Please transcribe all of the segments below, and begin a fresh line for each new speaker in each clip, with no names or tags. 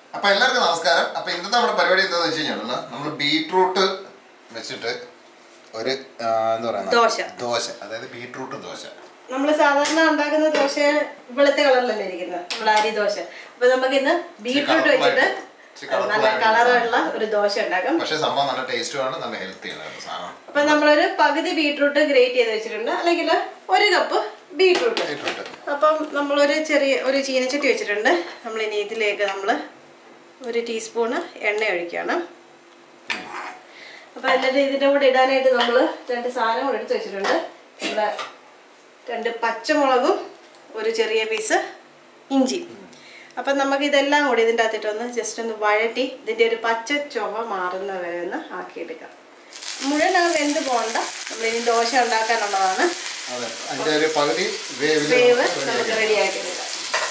അപ്പൊ എല്ലാവർക്കും നമസ്കാരം അപ്പൊ ഇന്നത്തെ നമ്മുടെ പരിപാടി എന്താന്ന് വെച്ച് കഴിഞ്ഞാൽ നമ്മൾ ബീട്രൂട്ട് വെച്ചിട്ട് ഒരു ആ, എന്താ പറയുക
ദോശ.
ദോശ അതായത് ബീട്രൂട്ട് ദോശ
നമ്മൾ സാധാരണ ഉണ്ടാക്കുന്ന ദോശ വെളുത്ത കളറിലല്ലേ ഇരിക്കുന്നത് നമ്മൾ അരി ദോശ അപ്പൊ നമുക്ക് ഇന്ന് ബീട്രൂട്ട്
colourful
വെച്ചിട്ട്
ആയിട്ട്, ഇച്ചിരി colourful
നല്ല
ആയിട്ട്
കളറുള്ള ഒരു ദോശ ഉണ്ടാക്കും
പക്ഷെ സംഭവം നല്ല ടേസ്റ്റുമാണ് നല്ല ഹെൽത്തിയാണ് കേട്ടോ സാധനം
അപ്പൊ നമ്മളൊരു പകുതി ബീട്രൂട്ട് ഗ്രേറ്റ് ചെയ്ത് വെച്ചിട്ടുണ്ട് അല്ലെങ്കിൽ ഒരു കപ്പ് ബീട്രൂട്ട്
ബീട്രൂട്ട്
അപ്പം നമ്മളൊരു ചെറിയ ഒരു ചീനച്ചട്ടി വെച്ചിട്ടുണ്ട് നമ്മൾ ഇനി ഇതിലേക്ക് നമ്മൾ ഒരു ടീസ്പൂണ് എണ്ണ ഒഴിക്കുകയാണ് അപ്പം എന്നിട്ട് ഇതിൻ്റെ കൂടെ ഇടാനായിട്ട് നമ്മൾ രണ്ട് സാധനം കൂടെ എടുത്ത് വെച്ചിട്ടുണ്ട് നമ്മുടെ രണ്ട് പച്ചമുളകും ഒരു ചെറിയ പീസ് ഇഞ്ചി അപ്പം നമുക്ക് ഇതെല്ലാം കൂടി ഇതിൻ്റെ അകത്തിട്ടൊന്ന് ജസ്റ്റ് ഒന്ന് വഴറ്റി ഇതിൻ്റെ ഒരു പച്ച ചുവ മാറുന്ന വരെ ഒന്ന് ആക്കിയെടുക്കാം മുഴുവൻ ആ വെന്ത് പോകണ്ട നമ്മളിനി ദോശ ഉണ്ടാക്കാനുള്ളതാണ്
അതെ അതിന്റെ ഒരു പകുതി വേവില്
വേവ്
നമുക്ക്
നമുക്ക്
ready
റെഡി ആക്കി എടുക്കാം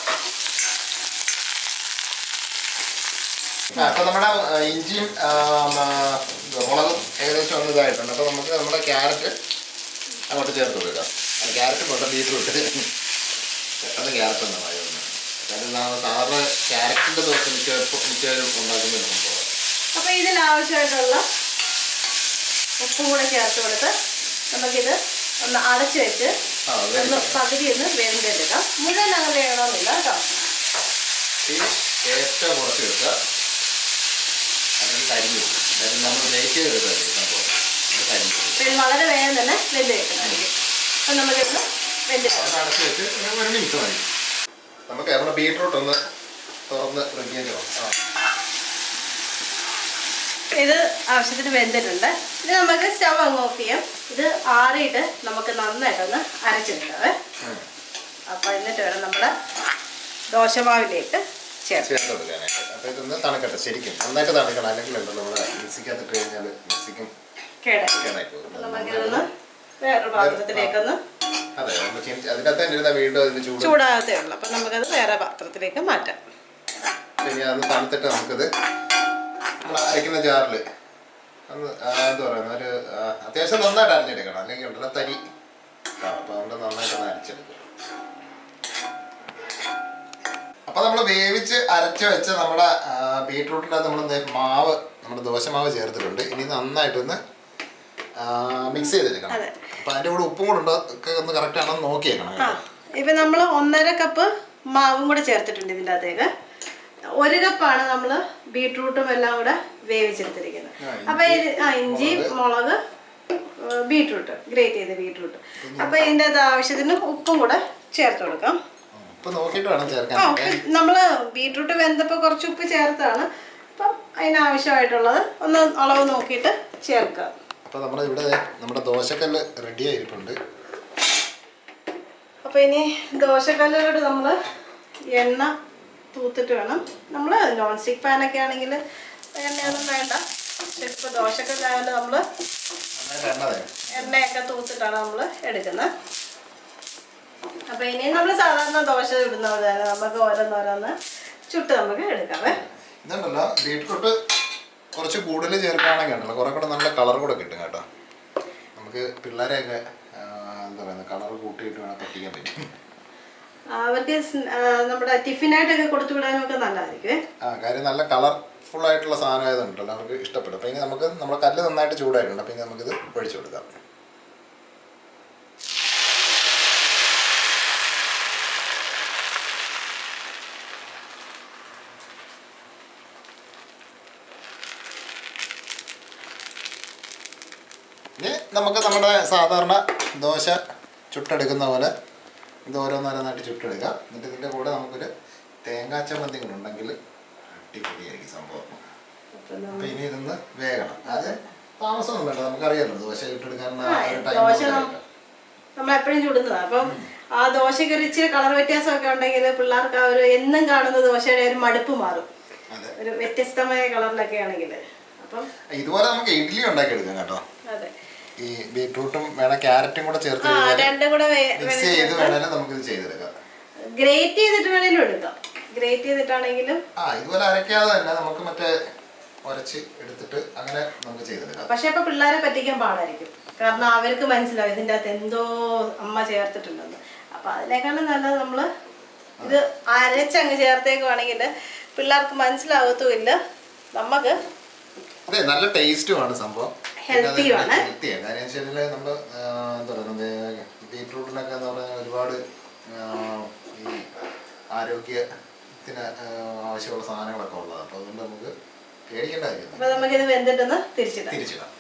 ആ, അപ്പൊ നമ്മുടെ ആ, ഇഞ്ചിയും ആ, ആ, മുളകും ഏകദേശം ഒന്ന് ഇതായിട്ടുണ്ട് അപ്പൊ നമുക്ക് നമ്മുടെ ക്യാരറ്റ് അങ്ങോട്ട് ചേർത്ത് കൊടുക്കാം ക്യാരറ്റ് കൊണ്ട് ബീറ്റ്റൂട്ട് പെട്ടെന്ന് ക്യാരറ്റ് ഒന്ന് മതി ഒന്ന് കാരണം നാ- സാധാരണ ക്യാരറ്റിന്റെ ദോശ മിക്ക മിക്കവരും ഉണ്ടാക്കുന്ന ഒരു സംഭവം
അപ്പോൾ ഇതിൽ ആവശ്യമായിട്ടുള്ള ഉപ്പും കൂടെ ചേർത്ത് കൊടുത്ത് നമുക്കിത് ഒന്ന് അടച്ച് വെച്ച്
ആ
ഒന്ന്
വെരി
പകുതി ഒന്ന് വേവിച്ചെടുക്കാം മുഴുവൻ അങ്ങനെ വേണമെന്നില്ല കേട്ടോ
തീ ഏറ്റവും കുറച്ച് വെക്കുക അല്ലെങ്കിൽ കരിഞ്ഞു പോകും അതായത് നമ്മൾ ബ്രേക്ക് ചെയ്തെടുക്കുക ഈ സംഭവം ഇത് കരിഞ്ഞു പോകും
അപ്പോൾ ഇത് വളരെ വേഗം തന്നെ വെന്ത് വെക്കുന്നതായിരിക്കും അപ്പം നമുക്കിന്ന് വെന്ത്
അത് അടച്ച് വെച്ച് ഒരു ഒരു മിനിറ്റ് മതി നമുക്ക് നമ്മുടെ ബീട്രൂട്ട് ഒന്ന് തുറന്ന് റെഡിയാക്കി നോക്കാം ആ
ഇത് ആവശ്യത്തിന് വെന്തിട്ടുണ്ട് ഇത് നമുക്ക് സ്റ്റവ് അങ്ങ് ഓഫ് ചെയ്യാം ഇത് ആറിയിട്ട് നമുക്ക് നന്നായിട്ടൊന്ന് അരച്ചെടുക്കാവേ
ഉം.
അപ്പോൾ എന്നിട്ട് വേണം നമ്മുടെ ദോശമാവിലേക്ക് ചേർത്ത്
ചേർത്ത് കൊടുക്കാനായിട്ട് അപ്പോൾ ഇതൊന്ന് തണുക്കട്ടെ ശരിക്കും നന്നായിട്ട് തണുക്കണം അല്ലെങ്കിൽ ഉണ്ടല്ലോ നമ്മുടെ മിക്സിക്കകത്ത് ഇട്ട് കഴിഞ്ഞാൽ മിക്സിക്കും
കേടായി
കേടായി പോകും
നമുക്കിതൊന്ന് വേറൊരു പാത്രത്തിലേക്കൊന്ന്
അതെ നമ്മൾ ചീനി അതിനകത്ത് തന്നെ ഇരുന്നാൽ വീണ്ടും അതിൻ്റെ ചൂട്
ചൂടാകത്തേ ഉള്ളൂ അപ്പം നമുക്കത് വേറെ പാത്രത്തിലേക്ക് മാറ്റാം
പിന്നെ അത് തണുത്തിട്ട് നമുക്കത് നമ്മൾ അരയ്ക്കുന്ന ജാറിൽ ഒന്ന് ആ, എന്താ പറയുക ഒരു ആ, അത്യാവശ്യം നന്നായിട്ട് അരഞ്ഞെടുക്കണം അല്ലെങ്കിൽ ഉണ്ടല്ലോ തരി അപ്പോൾ അതുകൊണ്ട് നന്നായിട്ട് ഒന്ന് അരച്ചെടുക്കും അപ്പോൾ നമ്മൾ വേവിച്ച് അരച്ച് വെച്ച നമ്മുടെ ബീട്രൂട്ടിനകത്ത് നമ്മൾ മാവ് നമ്മുടെ ദോശമാവ് ചേർത്തിട്ടുണ്ട് ഇനി നന്നായിട്ടൊന്ന് മിക്സ് ചെയ്തെടുക്കണം
അതെ.
അപ്പോൾ അതിൻ്റെ കൂടെ ഉപ്പും കൂടെ ഉണ്ടോ ഒക്കെ ഒന്ന് കറക്റ്റ് ആണോ എന്ന് നോക്കിയേക്കണം
ആ
കേട്ടോ.
ഇപ്പം നമ്മൾ ഒന്നര കപ്പ് മാവും കൂടെ ചേർത്തിട്ടുണ്ട് ഇതിൻ്റെ അകത്തേക്ക് ഒരു കപ്പാണ് നമ്മൾ ബീട്രൂട്ടും എല്ലാം കൂടെ വേവിച്ചെടുത്തിരിക്കുന്നത്
ആ, ഇഞ്ചി,
അപ്പം ഇത് ആ ഇഞ്ചി മുളക് ഏർ, ബീട്രൂട്ട് ഗ്രേറ്റ് ചെയ്ത ബീട്രൂട്ട് അപ്പം ഇതിൻ്റെ അത് ആവശ്യത്തിന് ഉപ്പും കൂടെ ചേർത്ത് കൊടുക്കാം
ഉപ്പ് നോക്കിയിട്ട് വേണം ചേർക്കാൻ
ആ ഉപ്പ് നമ്മൾ ബീട്രൂട്ട് വെന്തപ്പോൾ കുറച്ച് ഉപ്പ് ചേർത്താണ് അപ്പം അതിനാവശ്യമായിട്ടുള്ളത് ഒന്ന് അളവ് നോക്കിയിട്ട് ചേർക്കുക
അപ്പോൾ നമ്മുടെ ഇവിടെ ദേ നമ്മുടെ ദോശക്കല്ല് റെഡി ആയിരിപ്പുണ്ട്
അപ്പോൾ ഇനി ദോശക്കല്ലിലോട്ട് നമ്മൾ എണ്ണ തൂത്തിട്ട് വേണം നമ്മൾ നോൺ സ്റ്റിക്ക് പാനൊക്കെ ആണെങ്കിൽ എണ്ണയൊന്നും വേണ്ട പക്ഷെ ഇപ്പോൾ ദോശക്കല്ലായതുകൊണ്ട് നമ്മൾ
നന്നായിട്ട് എണ്ണ തരും
എണ്ണയൊക്കെ തൂത്തിട്ടാണ് നമ്മൾ എടുക്കുന്നത് അപ്പോൾ ഇനി നമ്മൾ സാധാരണ ദോശ ഇടുന്ന പോലെ തന്നെ നമുക്ക് ഓരോന്നോരോന്ന് ചുട്ട് നമുക്ക് എടുക്കാവേ
ഇതുണ്ടല്ലോ ബീട്രൂട്ട് കുറച്ച് കൂടുതൽ ചേർക്കുകയാണെങ്കിൽ ഉണ്ടല്ലോ കുറെ കൂടെ നല്ല കളർ കൂടെ കിട്ടും കേട്ടോ നമുക്ക് പിള്ളേരെയൊക്കെ ആ, എന്താ പറയുക കളർ കൂട്ടിയിട്ട് വേണം പറ്റിക്കാൻ പറ്റും
അവർക്ക് സ്- ആ, നമ്മുടെ ടിഫിനായിട്ടൊക്കെ കൊടുത്തു വിടാനും ഒക്കെ നല്ലതായിരിക്കും
ആ കാര്യം നല്ല കളർഫുൾ ആയിട്ടുള്ള സാധനം ആയതുണ്ടല്ലോ അവർക്ക് ഇഷ്ടപ്പെടും അപ്പോൾ ഇനി നമുക്ക് നമ്മുടെ കല്ല് നന്നായിട്ട് ചൂടായിട്ടുണ്ട് അപ്പോൾ ഇനി നമുക്കിത് ഒഴിച്ചു കൊടുക്കാം ഇനി നമുക്ക് നമ്മുടെ സാധാരണ ദോശ ചുട്ടെടുക്കുന്ന പോലെ ഇത് ഓരോന്നോരോന്നായിട്ട് ചുട്ടെടുക്കാം എന്നിട്ട് ഇതിൻ്റെ കൂടെ നമുക്കൊരു തേങ്ങാ ചമ്മന്തി കൂടെ ഉണ്ടെങ്കിൽ അടിപൊളിയായിരിക്കും സംഭവം
അപ്പം
അപ്പൊ ഇനി ഇതൊന്ന് വേഗണം അത് താമസമൊന്നും വേണ്ട നമുക്കറിയാലോ ദോശ ചുട്ടെടുക്കാൻ
ആ,
ടൈം
ദോശ നമ്മൾ എപ്പോഴും ചുടുന്നതാണ് അപ്പം ആ ദോശയ്ക്ക് ഒരു ഇച്ചിരി കളർ വ്യത്യാസമൊക്കെ ഉണ്ടെങ്കിൽ പിള്ളേർക്ക് ആ ഒരു എന്നും കാണുന്ന ദോശയുടെ ഒരു മടുപ്പ് മാറും
അതെ
ഒരു വ്യത്യസ്തമായ കളറിലൊക്കെ ആണെങ്കിൽ അപ്പം
ഇതുപോലെ നമുക്ക് ഇഡ്ഡലി ഉണ്ടാക്കിയെടുക്കാം കേട്ടോ
അതെ
ഈ ബീട്രൂട്ടും വേണം ക്യാരറ്റും കൂടെ ചേർത്ത്
ആ
കഴിഞ്ഞാൽ
രണ്ടും കൂടെ
മിക്സ് ചെയ്ത് വേണേലും നമുക്കിത് ചെയ്തെടുക്കാം
ഗ്രേറ്റ് ചെയ്തിട്ട് വേണേലും എടുക്കാം ഗ്രേറ്റ് ചെയ്തിട്ടാണെങ്കിലും
ആ ഇതുപോലെ അരയ്ക്കാതെ തന്നെ നമുക്ക് മറ്റേ ഉരച്ച് എടുത്തിട്ട് അങ്ങനെ നമുക്ക് ചെയ്തെടുക്കാം
പക്ഷെ ഇപ്പൊ പിള്ളേരെ പറ്റിക്കാൻ പാടായിരിക്കും കാരണം അവർക്ക് മനസ്സിലാവും ഇതിൻ്റെ അകത്ത് എന്തോ അമ്മ ചേർത്തിട്ടുണ്ടെന്ന് അപ്പൊ അതിനേക്കാളും നല്ലത് നമ്മള് ഇത് അരച്ചങ്ങ് ചേർത്തേക്കുവാണെങ്കിൽ പിള്ളേർക്ക് മനസ്സിലാകത്തുമില്ല നമുക്ക്
അതെ നല്ല ടേസ്റ്റുമാണ് സംഭവം
Healthy ആണ്.
ഹെൽത്തിയാണ് കാര്യം വെച്ചാൽ നമ്മൾ എന്താ പറയുക ബീട്രൂട്ടിനൊക്കെ എന്ന് പറഞ്ഞാൽ ഒരുപാട് ആ, ഈ ആരോഗ്യത്തിന് ആ, ആവശ്യമുള്ള സാധനങ്ങളൊക്കെ ഉള്ളതാണ് അപ്പോൾ അതുകൊണ്ട് നമുക്ക് പേടിക്കേണ്ട കാര്യമില്ല
അപ്പൊ നമുക്കിത് വെന്തിട്ടൊന്ന് തിരിച്ചിടാം
തിരിച്ചിടാം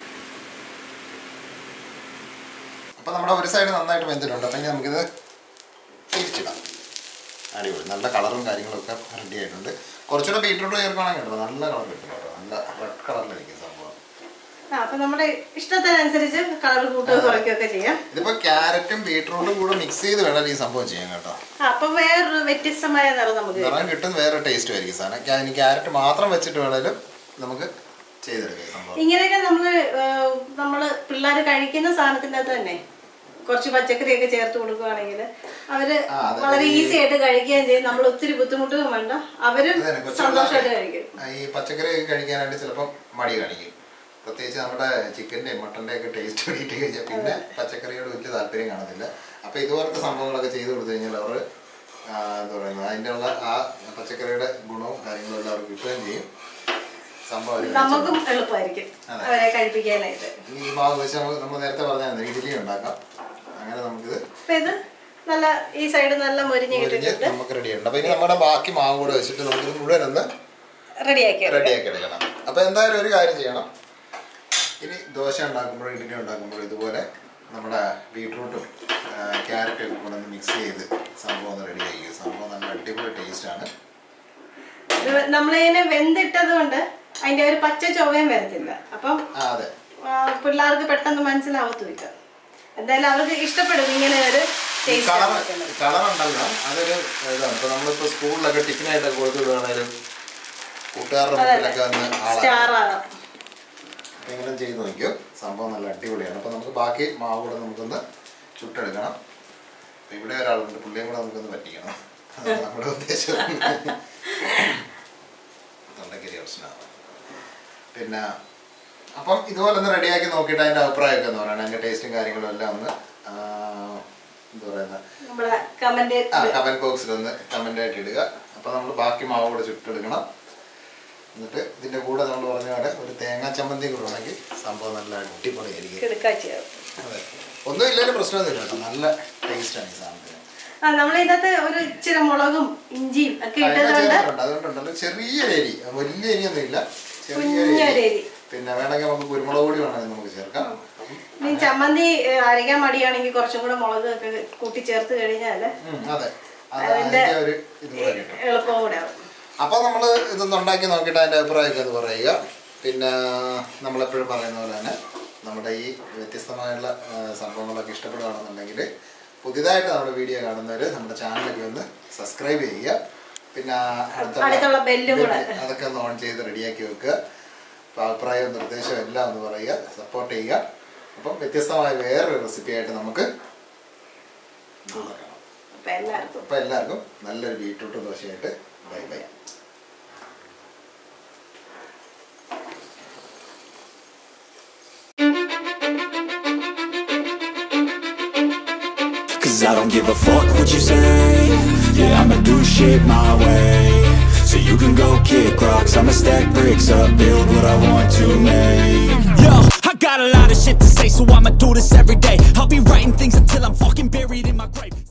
അപ്പോൾ നമ്മുടെ ഒരു സൈഡ് നന്നായിട്ട് വെന്തിട്ടുണ്ട് അപ്പം ഇനി നമുക്കിത് തിരിച്ചിടാം അടിപൊളി നല്ല കളറും കാര്യങ്ങളൊക്കെ റെഡി ആയിട്ടുണ്ട് കുറച്ചുകൂടെ ബീട്രൂട്ട് ചേർക്കുകയാണെങ്കിൽ കേട്ടോ നല്ല കളർ കിട്ടും കേട്ടോ നല്ല റെഡ് കളറിലായിരിക്കും സംഭവം
ആ അപ്പൊ നമ്മുടെ ഇഷ്ടത്തിനനുസരിച്ച് കളർ കൂട്ടുകയോ കുറയ്ക്കുകയൊക്കെ ചെയ്യാം
ഇതിപ്പോൾ ക്യാരറ്റും ബീട്രൂട്ടും കൂടെ മിക്സ് ചെയ്ത് വേണം ഈ സംഭവം ചെയ്യാൻ കേട്ടോ
ആ അപ്പൊ വേറൊരു വ്യത്യസ്തമായ നിറം നമുക്ക് കിട്ടും.
നിറം കിട്ടും വേറെ ടേസ്റ്റ് ആയിരിക്കും സാധനം ക്യാ- ഇനി ക്യാരറ്റ് മാത്രം വെച്ചിട്ട് വേണേലും നമുക്ക് ചെയ്തെടുക്കാം ഈ സംഭവം
ഇങ്ങനെയൊക്കെ നമ്മള് ഏഹ്, നമ്മള് പിള്ളേർ കഴിക്കുന്ന സാധനത്തിന്റെ അകത്ത് തന്നെ കുറച്ച് പച്ചക്കറിയൊക്കെ ചേർത്ത് കൊടുക്കുകയാണെങ്കിൽ അവര്
ആ, അതെ.
വളരെ ഈസി ആയിട്ട് കഴിക്കുകയും ചെയ്യും നമ്മൾ ഒത്തിരി ബുദ്ധിമുട്ടും വേണ്ട അവരും
അതന്നെ, കൊച്ചു
സന്തോഷമായിട്ട്
പിള്ളേർക്ക്
കഴിക്കും
ഈ പച്ചക്കറി ഒക്കെ കഴിക്കാനായിട്ട് ചിലപ്പം മടി കാണിക്കും പ്രത്യേകിച്ച് നമ്മുടെ ചിക്കൻ്റെ മട്ടൻ്റെ ഒക്കെ ടേസ്റ്റ് വേണ്ടിയിട്ട് കഴിഞ്ഞാൽ പിന്നെ പച്ചക്കറിയോട് വലിയ താല്പര്യം കാണത്തില്ല അപ്പോൾ ഇതുപോലത്തെ സംഭവങ്ങളൊക്കെ ചെയ്തു കൊടുത്തു കഴിഞ്ഞാൽ അവർ എന്താ പറയുന്നത് അതിൻ്റെ ഉള്ള ആ പച്ചക്കറിയുടെ ഗുണവും കാര്യങ്ങളും എല്ലാം അവർക്ക് കിട്ടുകയും ചെയ്യും സംഭവം അവര്
നമുക്കും എളുപ്പമായിരിക്കും
അതെ.
അവരെ കഴിപ്പിക്കാനായിട്ട്
ഇനി ഈ മാവ് വെച്ച് നമുക്ക് നമ്മൾ നേരത്തെ പറഞ്ഞാൽ ഇഡ്ഡലി ഉണ്ടാക്കാം അങ്ങനെ നമുക്കിത്
അപ്പൊ ഇത് നല്ല ഈ സൈഡ് നല്ല മൊരിഞ്ഞ്
മുരിഞ്ഞ്
കിട്ടിയിട്ടുണ്ട്
നമുക്ക് റെഡി ഉണ്ട് അപ്പോൾ ഇനി നമ്മുടെ ബാക്കി മാവ് കൂടെ വെച്ചിട്ട് നമുക്കിത് മുഴുവൻ ഒന്ന്
റെഡിയാക്കി
റെഡിയാക്കി എടുക്കണം അപ്പോൾ എന്തായാലും ഒരു കാര്യം ചെയ്യണം ഇനി ദോശ ഉണ്ടാക്കുമ്പോഴോ ഇഡ്ഡലി ഉണ്ടാക്കുമ്പോഴോ ഇതുപോലെ നമ്മുടെ ബീട്രൂട്ടും ക്യാരറ്റും ഒക്കെ കൂടെ ഒന്ന് മിക്സ് ചെയ്ത് സംഭവം ഒന്ന് റെഡി ആക്കി സംഭവം നല്ല അടിപൊളി ടേസ്റ്റാണ്
നമ്മളിങ്ങനെ വെന്തിട്ടത് കൊണ്ട് അതിന്റെ ഒരു പച്ച ചൊവ്വയും വരത്തില്ല അപ്പം
ആ അതെ
ആ, പിള്ളേർക്ക് പെട്ടെന്ന് മനസ്സിലാവത്തുമില്ല എന്തായാലും അവർക്ക് ഇഷ്ടപ്പെടും ഇങ്ങനെ ഒരു ടേസ്റ്റ്
കളർ കളർ ഉണ്ടല്ലോ അതൊരു ഇതാണ് ഇപ്പോൾ നമ്മളിപ്പോൾ സ്കൂളിലൊക്കെ ടിഫിനായിട്ടൊക്കെ കൊടുത്തു വിടുകയാണെങ്കിലും കൂട്ടുകാരുടെ മുമ്പിലൊക്കെ വന്ന് ആളാണ്
സ്റ്റാർ ആകാം
അപ്പോൾ ഇങ്ങനെ ചെയ്ത് നോക്കിയോ സംഭവം നല്ല അടിപൊളിയാണ് അപ്പോൾ നമുക്ക് ബാക്കി മാവ് കൂടെ നമുക്കൊന്ന് ചുട്ടെടുക്കണം അപ്പോൾ ഇവിടെ ഒരാളുണ്ട് പുള്ളിയും കൂടെ നമുക്കൊന്ന് പറ്റിക്കണം അതാണ് നമ്മുടെ ഉദ്ദേശം തൊണ്ടക്കരി പ്രശ്നമാണ് പിന്നെ അപ്പം ഇതുപോലെ ഒന്ന് റെഡിയാക്കി നോക്കിയിട്ട് അതിൻ്റെ അഭിപ്രായമൊക്കെ എന്ന് പറയണം അതിൻ്റെ ടേസ്റ്റും കാര്യങ്ങളും എല്ലാം ഒന്ന് ആ, എന്താ പറയുക
നമ്മളെ കമന്റ്
ആ കമൻറ്റ് ബോക്സിൽ ഒന്ന് കമൻ്റ് ആയിട്ട് ഇടുക അപ്പോൾ നമ്മൾ ബാക്കി മാവ് കൂടെ ചുട്ടെടുക്കണം എന്നിട്ട് ഇതിൻ്റെ കൂടെ നമ്മൾ പറഞ്ഞ പോലെ ഒരു തേങ്ങാ ചമ്മന്തി കൂടെ ഉണ്ടെങ്കിൽ സംഭവം നല്ല അടിപൊളിയായിരിക്കും
കിടക്കാച്ചിയാവും
അതെ ഒന്നും ഇല്ലെങ്കിലും പ്രശ്നമൊന്നുമില്ല കേട്ടോ നല്ല ടേസ്റ്റാണ് ഈ സാധനത്തിന്
ആ നമ്മൾ ഇതിനകത്ത് ഒരു ഇച്ചിരി മുളകും ഇഞ്ചിയും ഒക്കെ
അതിനെ
ഇട്ടതുകൊണ്ട്
ചേർത്തിട്ടുണ്ട് അതുകൊണ്ടുണ്ടല്ലോ ചെറിയൊരു എരി വലിയ എരിയൊന്നും ഇല്ല ചെറിയൊരു
കുഞ്ഞൊരു
എരി
എരി
പിന്നെ വേണമെങ്കിൽ നമുക്ക് കുരുമുളക് പൊടി വേണമെങ്കിൽ നമുക്ക് ചേർക്കാം
ഇനി ചമ്മന്തി ഏ, അരയ്ക്കാൻ മടിയാണെങ്കിൽ കുറച്ചും കൂടെ മുളക് ഒക്കെ കൂട്ടി ചേർത്ത് കഴിഞ്ഞാൽ
ഉം, അതെ അത്
അതിന്റെ
അതിൻ്റെ ഒരു ഇത് കൂടെ കിട്ടും
എളുപ്പം കൂടെ ആവും
അപ്പോൾ നമ്മൾ ഇതൊന്ന് ഉണ്ടാക്കി നോക്കിയിട്ട് അതിൻ്റെ അഭിപ്രായമൊക്കെ ഒന്ന് പറയുക പിന്നെ നമ്മളെപ്പോഴും പറയുന്ന പോലെ തന്നെ നമ്മുടെ ഈ വ്യത്യസ്തമായുള്ള ആ, സംഭവങ്ങളൊക്കെ ഇഷ്ടപ്പെടുകയാണെന്നുണ്ടെങ്കിൽ പുതിയതായിട്ട് നമ്മുടെ വീഡിയോ കാണുന്നവർ നമ്മുടെ ചാനലൊക്കെ ഒന്ന് സബ്സ്ക്രൈബ് ചെയ്യുക പിന്നെ അടുത്തുള്ള
അടുത്തുള്ള ബെല്ലും കൂടെ.
ബെല്ല് അതൊക്കെ ഒന്ന് ഓൺ ചെയ്ത് റെഡിയാക്കി വെക്കുക അപ്പോൾ അഭിപ്രായവും നിർദ്ദേശവും എല്ലാം ഒന്ന് പറയുക സപ്പോർട്ട് ചെയ്യുക അപ്പം വ്യത്യസ്തമായ വേറൊരു റെസിപ്പി ആയിട്ട് നമുക്ക് നോക്കാം
അപ്പൊ എല്ലാവർക്കും
അപ്പോൾ എല്ലാവർക്കും നല്ലൊരു ബീട്രൂട്ട് ദോശയായിട്ട് bye bye
Cause I don't give a fuck what you say Yeah, I'ma do shit my way So you can go kick rocks I'ma stack bricks up, build what I want to make Yo, I got a lot of shit to say So I'ma do this every day I'll be writing things until I'm fucking buried in my grave